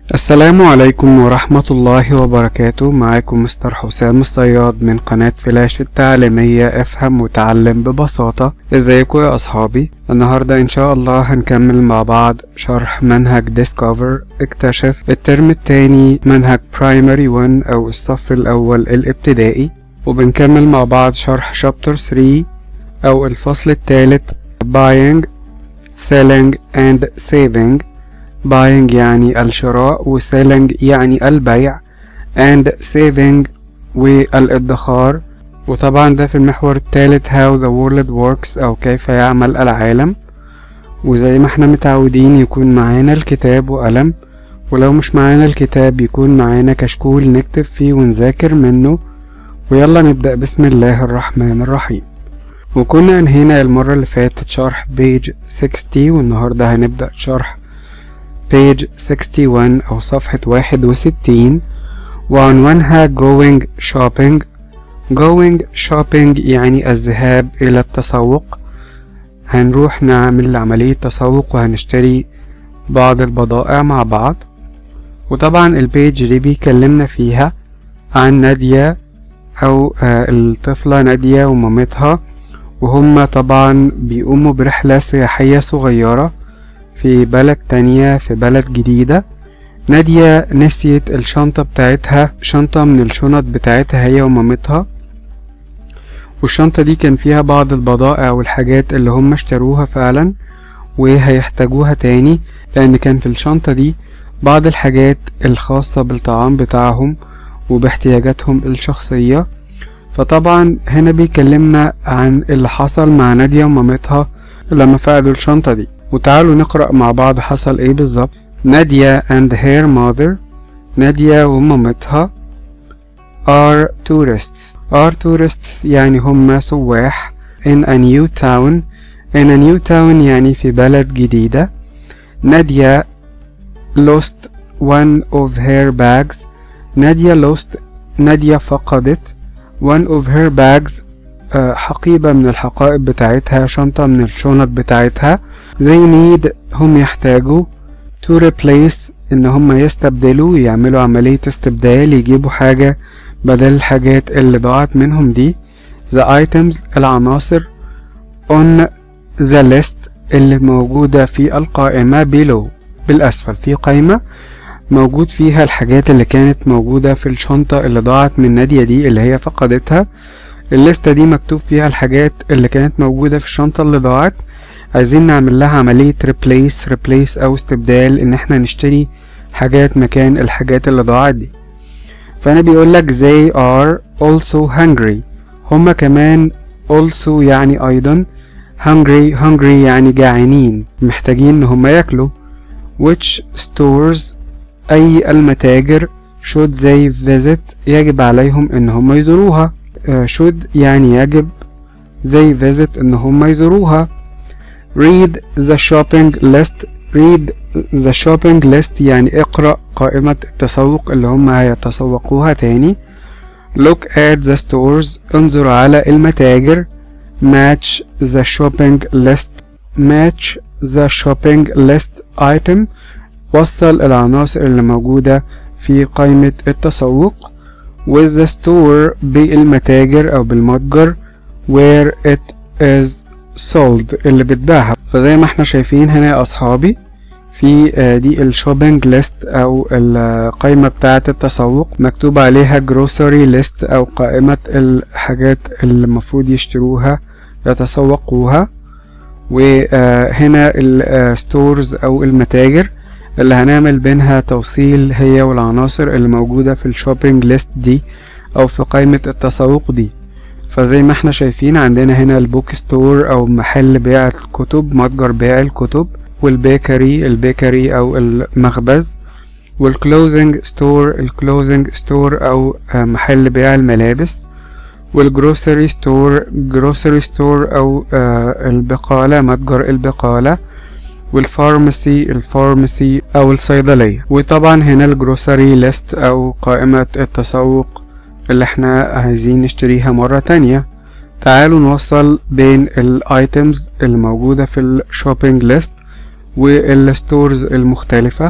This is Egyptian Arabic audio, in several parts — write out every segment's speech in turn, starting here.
السلام عليكم ورحمة الله وبركاته معاكم مستر حسام الصياد من قناة فلاش التعليمية افهم وتعلم ببساطة ازيكم يا اصحابي النهاردة ان شاء الله هنكمل مع بعض شرح منهج ديسكفر اكتشف الترم التاني منهج برايمري 1 او الصف الاول الابتدائي وبنكمل مع بعض شرح شابتر 3 او الفصل الثالث buying selling and saving buying يعني الشراء و selling يعني البيع and saving والادخار وطبعا ده في المحور الثالث how the world works أو كيف يعمل العالم وزي ما احنا متعودين يكون معانا الكتاب وقلم ولو مش معانا الكتاب يكون معانا كشكول نكتب فيه ونذاكر منه ويلا نبدأ بسم الله الرحمن الرحيم وكنا انهينا المرة اللي فاتت شرح بيج 60 والنهاردة هنبدأ شرح page 61 أو صفحة واحد وستين وعنوانها going shopping going shopping يعني الذهاب إلى التسوق هنروح نعمل عملية تسوق وهنشتري بعض البضائع مع بعض وطبعا البيج دي بيكلمنا فيها عن نادية أو الطفلة نادية ومامتها وهما طبعا بيقوموا برحلة سياحية صغيرة في بلد تانية في بلد جديدة نادية نسيت الشنطة بتاعتها شنطة من الشنط بتاعتها هي ومامتها والشنطة دي كان فيها بعض البضائع والحاجات اللي هم اشتروها فعلا وهيحتاجوها تاني لأن كان في الشنطة دي بعض الحاجات الخاصة بالطعام بتاعهم وباحتياجاتهم الشخصية فطبعا هنا بيكلمنا عن اللي حصل مع نادية ومامتها لما فقدوا الشنطة دي وتعالوا نقرأ مع بعض حصل ايه بالظبط نادية and her mother نادية ومامتها are tourists are tourists يعني هم سواح in a new town in a new town يعني في بلد جديدة نادية lost one of her bags نادية lost نادية فقدت one of her bags حقيبة من الحقائب بتاعتها شنطة من الشنط بتاعتها they need هم يحتاجوا to replace ان هم يستبدلوا يعملوا عملية استبدال يجيبوا حاجة بدل الحاجات اللي ضاعت منهم دي the items العناصر on the list اللي موجودة في القائمة below بالأسفل في قائمة موجود فيها الحاجات اللي كانت موجودة في الشنطة اللي ضاعت من نادية دي اللي هي فقدتها الليستة دي مكتوب فيها الحاجات اللي كانت موجودة في الشنطة اللي ضاعت عايزين نعمل لها عملية replace replace أو استبدال إن احنا نشتري حاجات مكان الحاجات اللي ضاعت دي فأنا بيقولك they are also hungry هما كمان also يعني أيضا hungry hungry يعني جعانين محتاجين إن هما ياكلوا which stores أي المتاجر should they visit يجب عليهم إن هما يزوروها uh, should يعني يجب they visit إن هما يزوروها read the shopping list read the shopping list يعني اقرأ قائمة التسوق اللي هم هيتسوقوها تاني look at the stores انظر على المتاجر match the shopping list match the shopping list item وصل العناصر اللي موجودة في قائمة التسوق with the store بالمتاجر أو بالمتجر where it is sold اللي بتباعها فزي ما احنا شايفين هنا يا اصحابي في دي الشوبينج ليست او القائمة بتاعة التسوق مكتوب عليها جروسري ليست او قائمة الحاجات اللي المفروض يشتروها يتسوقوها وهنا الستورز او المتاجر اللي هنعمل بينها توصيل هي والعناصر اللي موجودة في الشوبينج ليست دي او في قائمة التسوق دي فزي ما احنا شايفين عندنا هنا البوك ستور او محل بيع الكتب متجر بيع الكتب والبيكري البيكري او المخبز والكلوزنج ستور الكلوزنج ستور او محل بيع الملابس والجروسري ستور جروسري ستور او البقالة متجر البقالة والفارماسي الفارماسي او الصيدلية وطبعا هنا الجروسري ليست او قائمة التسوق اللي احنا عايزين نشتريها مرة تانية تعالوا نوصل بين الايتمز اللي موجودة في الشوبينج ليست والستورز المختلفة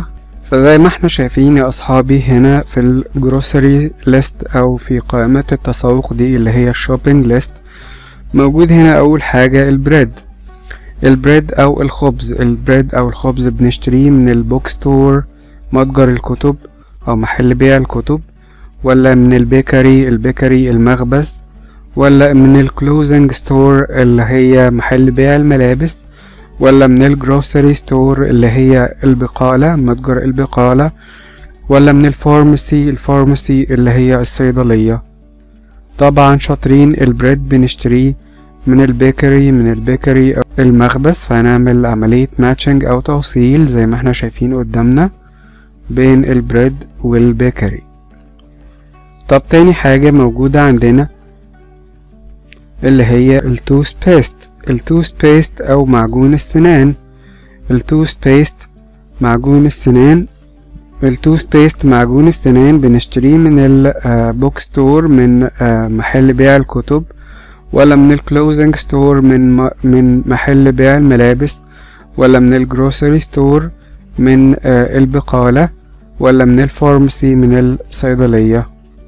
فزي ما احنا شايفين يا اصحابي هنا في الجروسري ليست او في قائمة التسوق دي اللي هي الشوبينج ليست موجود هنا اول حاجة البريد البريد او الخبز البريد او الخبز بنشتريه من البوك ستور متجر الكتب او محل بيع الكتب ولا من البيكري البيكري المخبز ولا من الكلوزنج ستور اللي هي محل بيع الملابس ولا من الجروسري ستور اللي هي البقالة متجر البقالة ولا من الفارماسي الفارماسي اللي هي الصيدلية طبعا شاطرين البريد بنشتريه من البيكري من البيكري أو المخبز فهنعمل عملية ماتشنج أو توصيل زي ما احنا شايفين قدامنا بين البريد والبيكري طب تاني حاجة موجودة عندنا اللي هي التوست بيست التوست بيست أو معجون السنان التوست بيست معجون السنان التوست بيست معجون السنان بنشتريه من البوك ستور من محل بيع الكتب ولا من الكلوزنج ستور من من محل بيع الملابس ولا من الجروسري ستور من البقالة ولا من الفارماسي من الصيدلية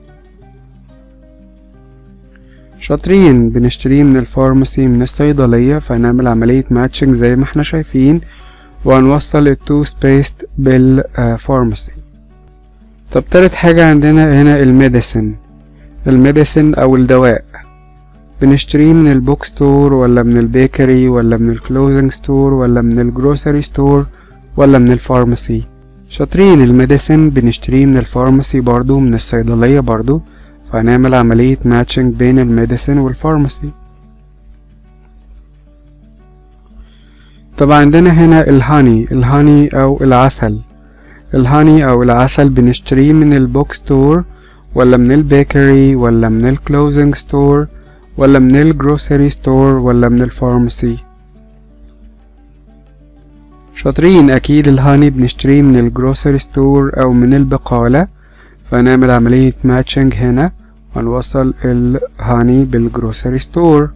شاطرين بنشتريه من الفارماسي من الصيدلية فهنعمل عملية ماتشنج زي ما احنا شايفين وهنوصل التوست بيست بالفارماسي طب تالت حاجة عندنا هنا الميديسن الميديسن أو الدواء بنشتريه من البوك ستور ولا من البيكري ولا من الكلوزنج ستور ولا من الجروسري ستور ولا من الفارماسي شاطرين الميديسن بنشتريه من الفارماسي برضو من الصيدلية برضو فهنعمل عملية ماتشنج بين الميديسن والفارماسي طبعا عندنا هنا الهاني الهاني أو العسل الهاني أو العسل بنشتريه من البوك ستور ولا من البيكري ولا من الكلوزنج ستور ولا من الجروسري ستور ولا من الفارماسي شاطرين أكيد الهاني بنشتريه من الجروسري ستور أو من البقالة فنعمل عملية ماتشنج هنا ونوصل الهاني بالجروسري ستور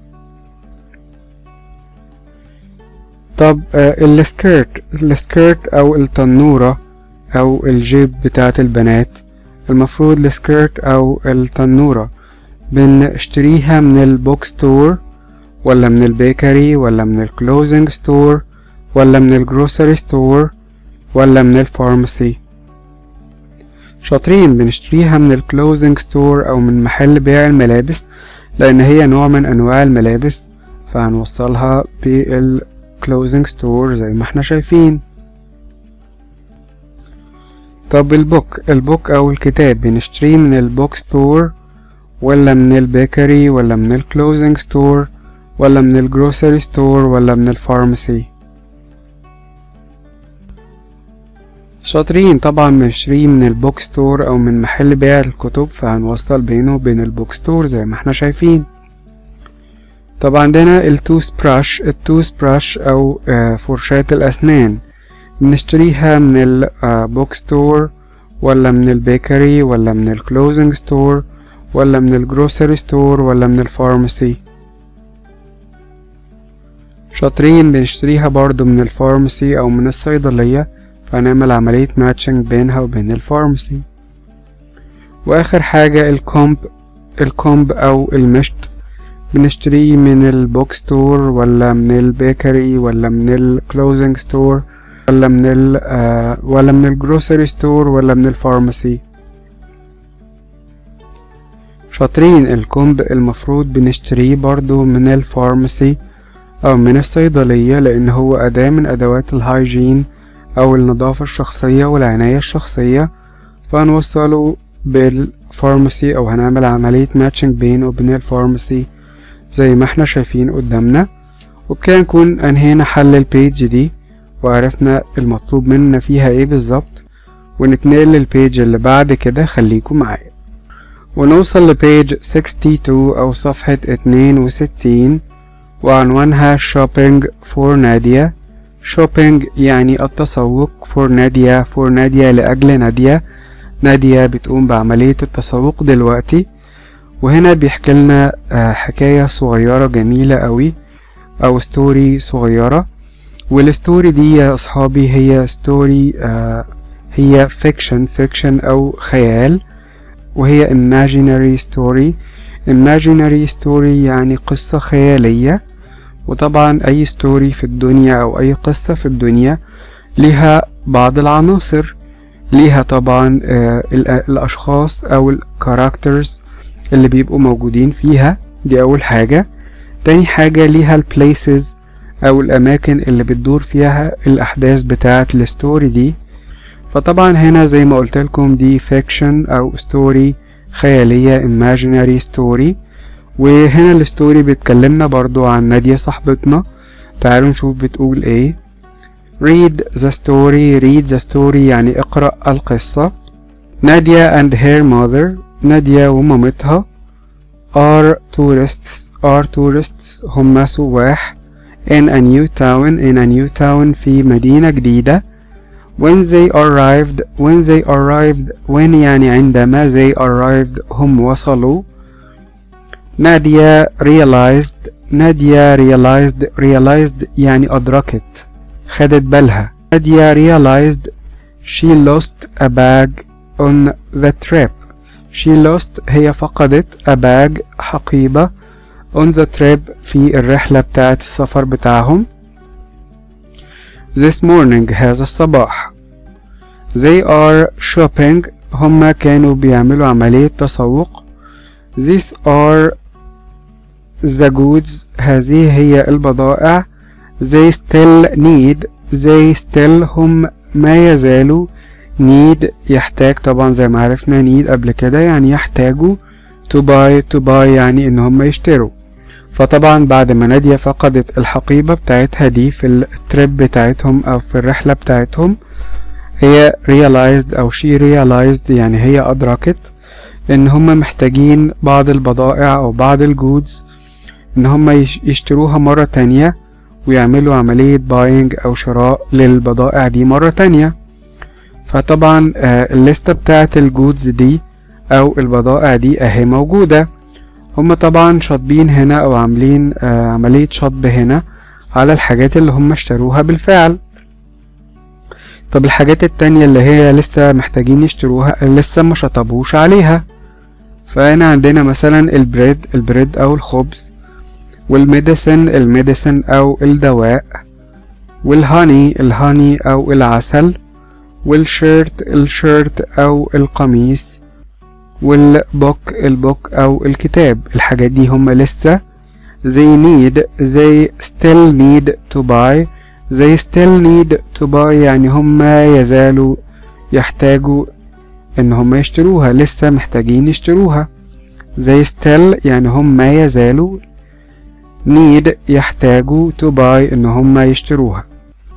طب آه السكيرت السكيرت أو التنورة أو الجيب بتاعت البنات المفروض السكيرت أو التنورة بنشتريها من البوك ستور ولا من البيكري ولا من الكلوزنج ستور ولا من الجروسري ستور ولا من الفارماسي شاطرين بنشتريها من الكلوزنج ستور او من محل بيع الملابس لان هي نوع من انواع الملابس فهنوصلها بالكلوزنج ستور زي ما احنا شايفين طب البوك البوك او الكتاب بنشتريه من البوك ستور ولا من البيكري ولا من الكلوزنج ستور ولا من الجروسري ستور ولا من الفارماسي شاطرين طبعا بنشتريه من البوك ستور او من محل بيع الكتب فهنوصل بينه وبين البوك ستور زي ما احنا شايفين طبعا عندنا التوست براش التوست براش او فرشاة الاسنان بنشتريها من البوك ستور ولا من البيكري ولا من الكلوزنج ستور ولا من الجروسري ستور ولا من الفارماسي شاطرين بنشتريها برضو من الفارماسي او من الصيدلية فهنعمل عملية ماتشنج بينها وبين الفارماسي واخر حاجة الكومب الكومب او المشط بنشتريه من البوك ستور ولا من البيكري ولا من الكلوزنج ستور ولا من ال آه ولا من الجروسري ستور ولا من الفارماسي شاطرين الكومب المفروض بنشتريه برضو من الفارماسي او من الصيدلية لان هو اداة من ادوات الهايجين او النظافة الشخصية والعناية الشخصية فهنوصله بالفارماسي او هنعمل عملية ماتشنج بينه وبين الفارماسي زي ما احنا شايفين قدامنا وبكده نكون انهينا حل البيج دي وعرفنا المطلوب مننا فيها ايه بالظبط ونتنقل للبيج اللي بعد كده خليكم معايا ونوصل لبيج 62 او صفحة 62 وعنوانها shopping for نادية shopping يعني التسوق for نادية for نادية لأجل نادية نادية بتقوم بعملية التسوق دلوقتي وهنا بيحكي لنا حكاية صغيرة جميلة قوي أو ستوري صغيرة والستوري دي يا أصحابي هي ستوري هي fiction fiction أو خيال وهي imaginary story imaginary story يعني قصة خيالية وطبعا أي ستوري في الدنيا أو أي قصة في الدنيا لها بعض العناصر ليها طبعا آه الأشخاص أو الكاركترز اللي بيبقوا موجودين فيها دي أول حاجة تاني حاجة ليها البليسز أو الأماكن اللي بتدور فيها الأحداث بتاعة الستوري دي فطبعا هنا زي ما قلت لكم دي فيكشن أو ستوري خيالية imaginary story وهنا الستوري بتكلمنا برضو عن نادية صاحبتنا تعالوا نشوف بتقول ايه read the story read the story يعني اقرأ القصة نادية and her mother نادية ومامتها are tourists are tourists هم سواح in a new town in a new town في مدينة جديدة when they arrived when they arrived when يعني عندما they arrived هم وصلوا نادية realized نادية realized realized يعني أدركت خدت بالها نادية realized she lost a bag on the trip she lost هي فقدت a bag حقيبة on the trip في الرحلة بتاعت السفر بتاعهم this morning هذا الصباح they are shopping هما كانوا بيعملوا عملية تسوق these are the goods هذه هي البضائع they still need they still هم ما يزالوا need يحتاج طبعا زي ما عرفنا need قبل كده يعني يحتاجوا to buy to buy يعني ان هم يشتروا فطبعا بعد ما نادية فقدت الحقيبة بتاعتها دي في التريب بتاعتهم او في الرحلة بتاعتهم هي realized او she realized يعني هي ادركت ان هم محتاجين بعض البضائع او بعض الجودز ان هم يشتروها مرة تانية ويعملوا عملية باينج او شراء للبضائع دي مرة تانية فطبعا الليستة بتاعت الجودز دي او البضائع دي اهي موجودة هم طبعا شاطبين هنا او عاملين عملية شطب هنا على الحاجات اللي هم اشتروها بالفعل طب الحاجات التانية اللي هي لسه محتاجين يشتروها لسه ما شطبوش عليها فهنا عندنا مثلا البريد البريد او الخبز والميديسن الميديسن او الدواء والهاني الهاني او العسل والشيرت الشيرت او القميص والبوك البوك او الكتاب الحاجات دي هم لسه they need they still need to buy they still need to buy يعني هم يزالوا يحتاجوا ان هم يشتروها لسه محتاجين يشتروها they still يعني هم ما يزالوا need يحتاجوا to buy ان هم يشتروها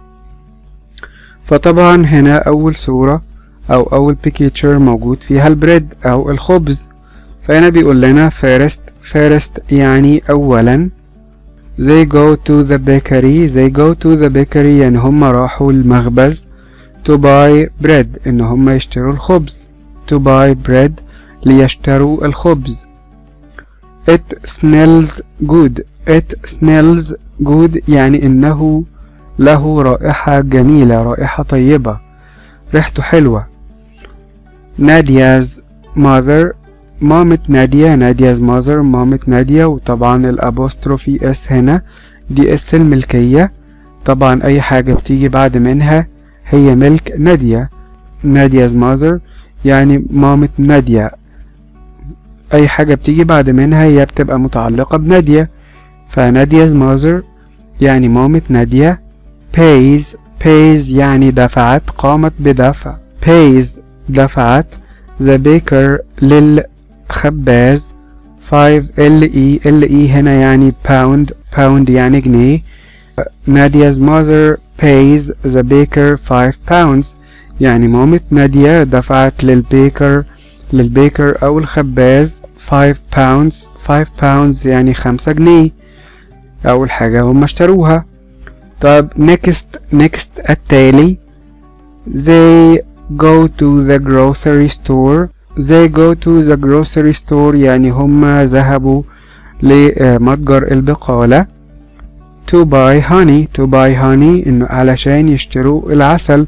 فطبعا هنا اول صورة او اول بيكتشر موجود فيها البريد او الخبز فهنا بيقول لنا first first يعني اولا they go to the bakery they go to the bakery يعني هم راحوا المخبز to buy bread ان هم يشتروا الخبز to buy bread ليشتروا الخبز it smells good it smells good يعني انه له رائحة جميلة رائحة طيبة ريحته حلوة ناديا's mother مامة نادية ناديا's mother مامة نادية وطبعا الابوستروفي اس هنا دي اس الملكية طبعا اي حاجة بتيجي بعد منها هي ملك نادية ناديا's mother يعني مامة نادية اي حاجة بتيجي بعد منها هي بتبقى متعلقة بنادية فناديا's mother يعني مامة نادية pays pays يعني دفعت قامت بدفع pays دفعت the baker للخباز 5 ال اي ال اي هنا يعني pound pound يعني جنيه ناديا's mother pays the baker 5 pounds يعني مامة نادية دفعت للبيكر للبيكر أو الخباز 5 pounds 5 pounds يعني خمسة جنيه أول حاجة هم اشتروها طب next next التالي they go to the grocery store they go to the grocery store يعني هم ذهبوا لمتجر البقالة to buy honey to buy honey إنه علشان يشتروا العسل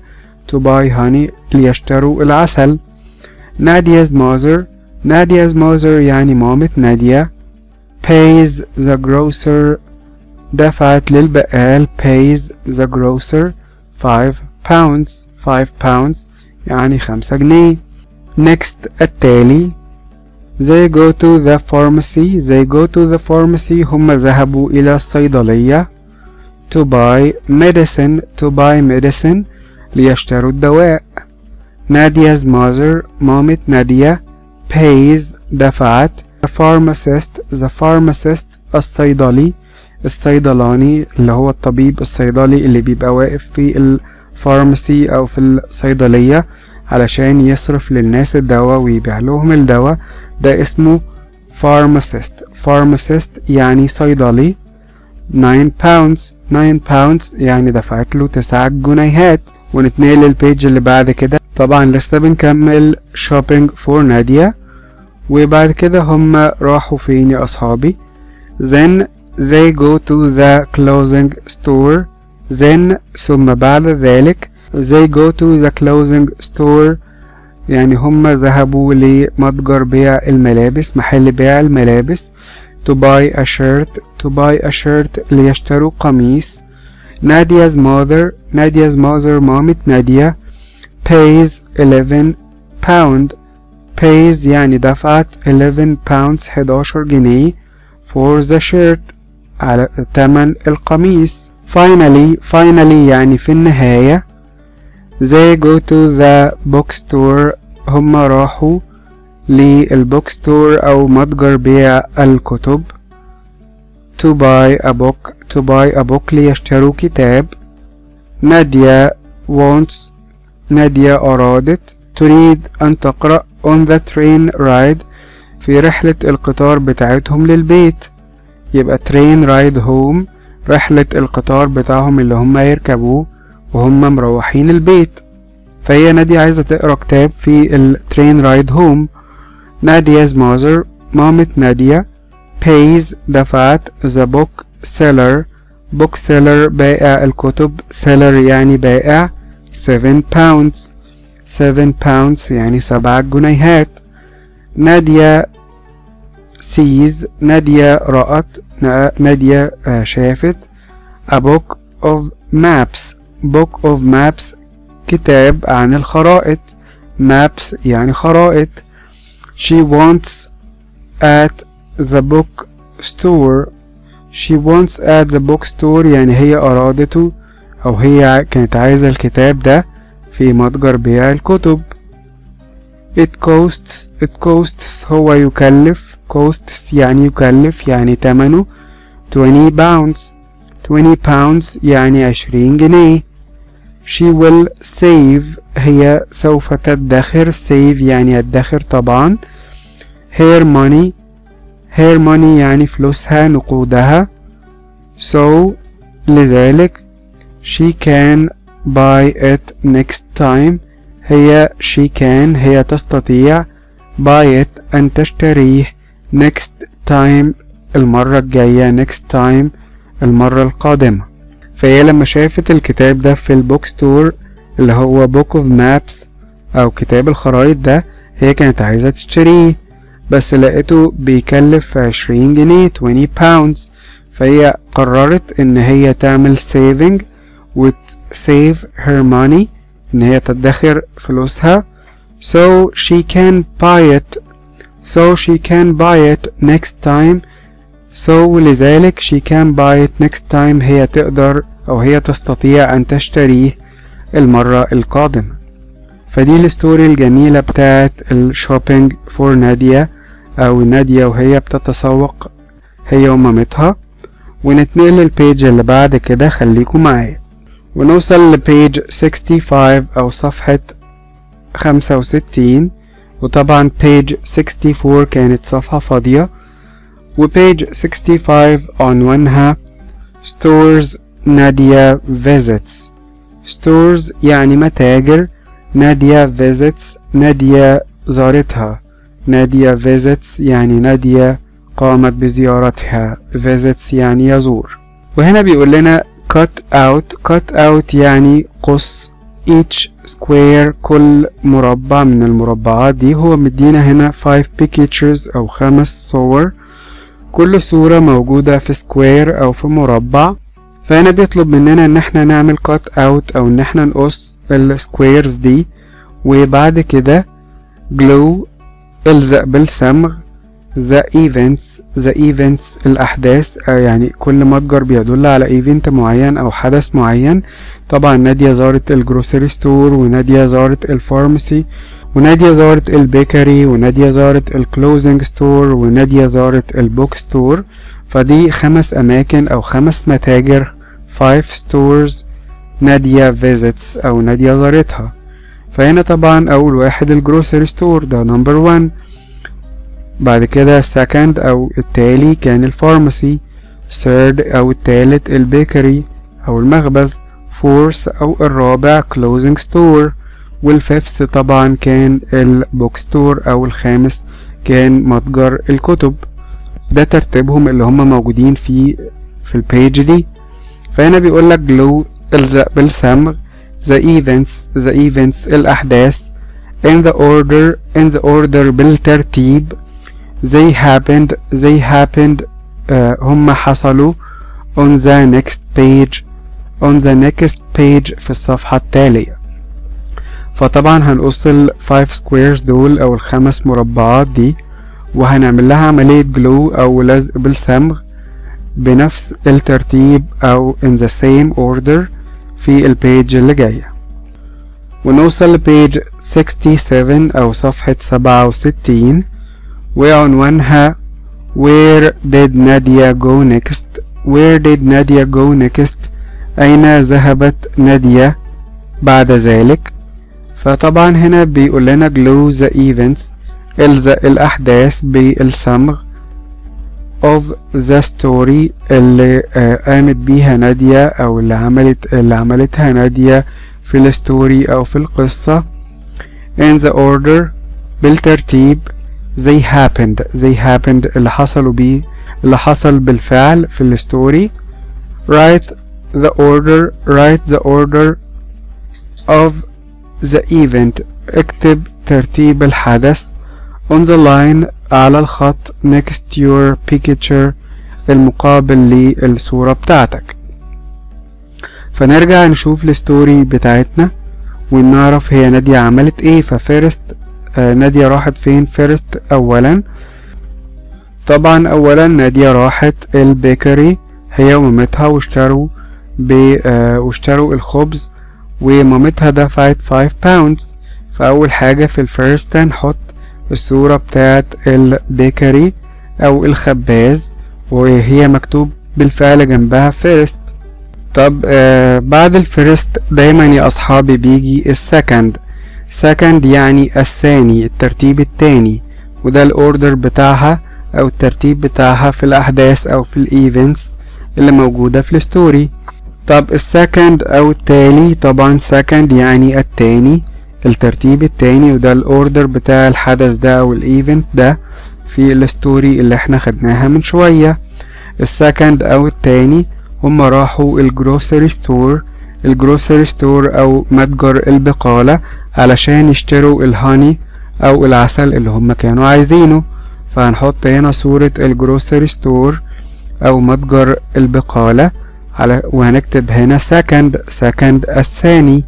to buy honey ليشتروا العسل ناديا's mother ناديا's mother يعني مامة نادية pays the grocer دفعت للبقال pays the grocer 5 pounds 5 pounds يعني خمسة جنيه next التالي they go to the pharmacy they go to the pharmacy هم ذهبوا إلى الصيدلية to buy medicine to buy medicine ليشتروا الدواء ناديا's mother مامة نادية pays دفعت the pharmacist the pharmacist الصيدلي الصيدلاني اللي هو الطبيب الصيدلي اللي بيبقى واقف في الفارماسي أو في الصيدلية علشان يصرف للناس الدواء ويبيع لهم الدواء ده اسمه pharmacist pharmacist يعني صيدلي 9 pounds 9 pounds يعني دفعت له 9 جنيهات ونتنقل للبيج اللي بعد كده طبعا لسه بنكمل shopping for نادية وبعد كده هم راحوا فين يا أصحابي then they go to the clothing store then ثم بعد ذلك they go to the clothing store يعني هم ذهبوا لمتجر بيع الملابس محل بيع الملابس to buy a shirt to buy a shirt ليشتروا قميص ناديا's mother ناديا's mother مامة نادية pays 11 pound pays يعني دفعت 11 pounds 11 جنيه for the shirt على تمن القميص finally finally يعني في النهاية they go to the bookstore هم راحوا للبوكستور أو متجر بيع الكتب to buy a book to buy a book ليشتروا كتاب نادية wants نادية أرادت تريد أن تقرأ on the train ride في رحلة القطار بتاعتهم للبيت يبقى train ride home رحلة القطار بتاعهم اللي هم يركبوه وهم مروحين البيت فهي نادية عايزة تقرا كتاب في الترين رايد هوم ناديا's mother مامة نادية pays دفعت the book seller book seller بائع الكتب seller يعني بائع 7 pounds 7 pounds يعني سبعة جنيهات نادية sees نادية رأت نادية شافت a book of maps book of maps كتاب عن الخرائط maps يعني خرائط she wants at the book store she wants at the book store يعني هي أرادته أو هي كانت عايزة الكتاب ده في متجر بيع الكتب it costs it costs هو يكلف costs يعني يكلف يعني تمنه 20 pounds 20 pounds يعني 20 جنيه she will save هي سوف تدخر save يعني يدخر طبعا her money her money يعني فلوسها نقودها so لذلك she can buy it next time هي she can هي تستطيع buy it أن تشتريه next time المرة الجاية next time المرة القادمة فهي لما شافت الكتاب ده في البوك ستور اللي هو book of maps أو كتاب الخرايط ده هي كانت عايزة تشتريه بس لقيته بيكلف عشرين جنيه 20 pounds فهي قررت ان هي تعمل saving وت save her money ان هي تدخر فلوسها so she can buy it so she can buy it next time so لذلك she can buy it next time هي تقدر أو هي تستطيع أن تشتريه المرة القادمة فدي الستوري الجميلة بتاعت الشوبينج فور نادية أو نادية وهي بتتسوق هي ومامتها ونتنقل للبيج اللي بعد كده خليكم معايا ونوصل لبيج 65 أو صفحة 65 وطبعا بيج 64 كانت صفحة فاضية وبيج 65 عنوانها stores نادية visits stores يعني متاجر نادية visits نادية زارتها نادية visits يعني نادية قامت بزيارتها visits يعني يزور وهنا بيقول لنا cut out cut out يعني قص each square كل مربع من المربعات دي هو مدينا هنا 5 pictures أو خمس صور كل صورة موجودة في square أو في مربع فهنا بيطلب مننا ان احنا نعمل cut out او ان احنا نقص السكويرز دي وبعد كده glue الزق بالصمغ the events the events الأحداث يعني كل متجر بيدل على event معين أو حدث معين طبعا نادية زارت الجروسري ستور ونادية زارت الفارماسي ونادية زارت البيكري ونادية زارت الكلوزنج ستور ونادية زارت البوك ستور فدي خمس أماكن أو خمس متاجر 5 stores نادية visits أو نادية زارتها فهنا طبعا أول واحد الجروسري ستور ده نمبر 1 بعد كده second أو التالي كان الفارماسي third أو التالت البيكري أو المخبز fourth أو الرابع closing store والفيفث طبعا كان البوك ستور أو الخامس كان متجر الكتب ده ترتيبهم اللي هم موجودين في في البيج دي فهنا بيقول لك glue الزق بالصمغ the events the events الأحداث in the order in the order بالترتيب they happened they happened uh, هم حصلوا on the next page on the next page في الصفحة التالية فطبعا هنقص ال 5 squares دول أو الخمس مربعات دي وهنعمل لها عملية glue أو لزق بالصمغ بنفس الترتيب أو in the same order في البيج اللي جاية ونوصل لبيج 67 أو صفحة 67 وعنوانها Where did Nadia go next Where did Nadia go next أين ذهبت نادية بعد ذلك فطبعا هنا بيقول لنا glue the events الزق الأحداث بالصمغ of the story اللي قامت بيها نادية أو اللي عملت اللي عملتها نادية في الستوري أو في القصة in the order بالترتيب they happened they happened اللي حصلوا بيه اللي حصل بالفعل في الستوري write the order write the order of the event اكتب ترتيب الحدث on the line على الخط next your picture المقابل للصورة بتاعتك فنرجع نشوف الستوري بتاعتنا ونعرف هي نادية عملت ايه ففيرست آه نادية راحت فين فيرست اولا طبعا اولا نادية راحت البيكري هي ومامتها واشتروا ب آه واشتروا الخبز ومامتها دفعت 5 باوندز فاول حاجة في الفيرست هنحط الصورة بتاعت البيكري او الخباز وهي مكتوب بالفعل جنبها فيرست طب آه بعد الفيرست دايما يا اصحابي بيجي السكند سكند يعني الثاني الترتيب التاني وده الاوردر بتاعها او الترتيب بتاعها في الاحداث او في الايفنتس اللي موجودة في الستوري طب السكند او التالي طبعا سكند يعني التاني الترتيب التاني وده الاوردر بتاع الحدث ده او الايفنت ده في الستوري اللي احنا خدناها من شوية السكند او التاني هما راحوا الجروسري ستور الجروسري ستور او متجر البقالة علشان يشتروا الهاني او العسل اللي هما كانوا عايزينه فهنحط هنا صورة الجروسري ستور او متجر البقالة على وهنكتب هنا سكند سكند الثاني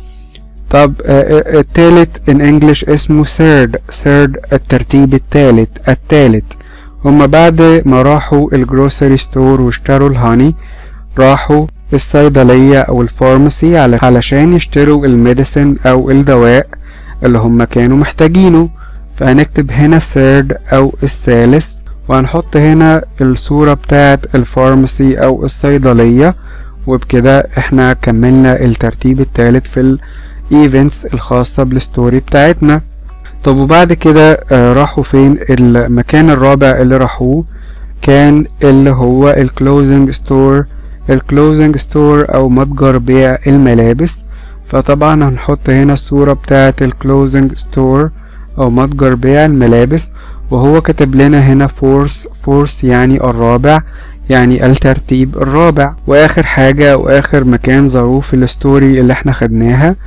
طب التالت in English اسمه third third الترتيب التالت التالت هما بعد ما راحوا الجروسري ستور واشتروا الهاني راحوا الصيدلية أو الفارماسي علشان يشتروا الميديسن أو الدواء اللي هما كانوا محتاجينه فهنكتب هنا third أو الثالث وهنحط هنا الصورة بتاعة الفارماسي أو الصيدلية وبكده احنا كملنا الترتيب التالت في الايفنتس الخاصة بالستوري بتاعتنا طب وبعد كده آه راحوا فين المكان الرابع اللي راحوه كان اللي هو الكلوزنج ستور الكلوزنج ستور او متجر بيع الملابس فطبعا هنحط هنا الصورة بتاعة الكلوزنج ستور او متجر بيع الملابس وهو كاتب لنا هنا فورس فورس يعني الرابع يعني الترتيب الرابع واخر حاجة واخر مكان ظروف الستوري اللي احنا خدناها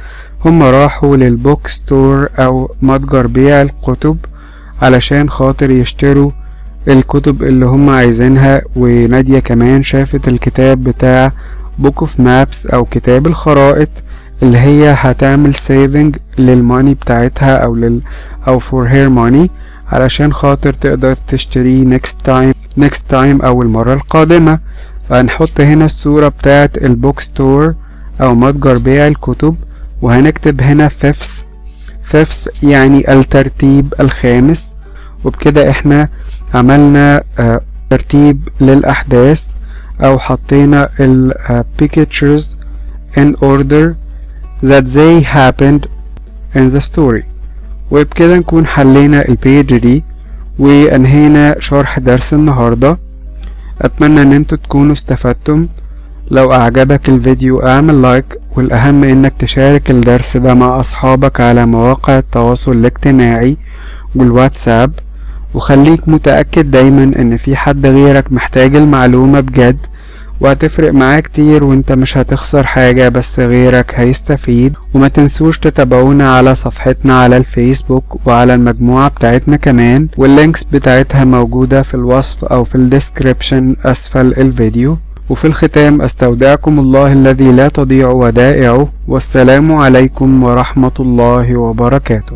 هم راحوا للبوك ستور او متجر بيع الكتب علشان خاطر يشتروا الكتب اللي هم عايزينها ونادية كمان شافت الكتاب بتاع بوك اوف مابس او كتاب الخرائط اللي هي هتعمل سيفنج للماني بتاعتها او لل او فور هير ماني علشان خاطر تقدر تشتريه next time next time او المرة القادمة فهنحط هنا الصورة بتاعت البوك ستور او متجر بيع الكتب وهنكتب هنا fifths fifths يعني الترتيب الخامس وبكده احنا عملنا آه ترتيب للأحداث أو حطينا ال uh, pictures in order that they happened in the story وبكده نكون حلينا البيج دي وأنهينا شرح درس النهاردة أتمنى إن انتوا تكونوا استفدتم لو أعجبك الفيديو اعمل لايك والأهم إنك تشارك الدرس ده مع أصحابك على مواقع التواصل الاجتماعي والواتساب وخليك متأكد دايما ان في حد غيرك محتاج المعلومة بجد وهتفرق معاه كتير وانت مش هتخسر حاجة بس غيرك هيستفيد وما تنسوش تتابعونا على صفحتنا على الفيسبوك وعلى المجموعة بتاعتنا كمان واللينكس بتاعتها موجودة في الوصف او في الديسكريبشن اسفل الفيديو وفي الختام استودعكم الله الذي لا تضيع ودائعه والسلام عليكم ورحمة الله وبركاته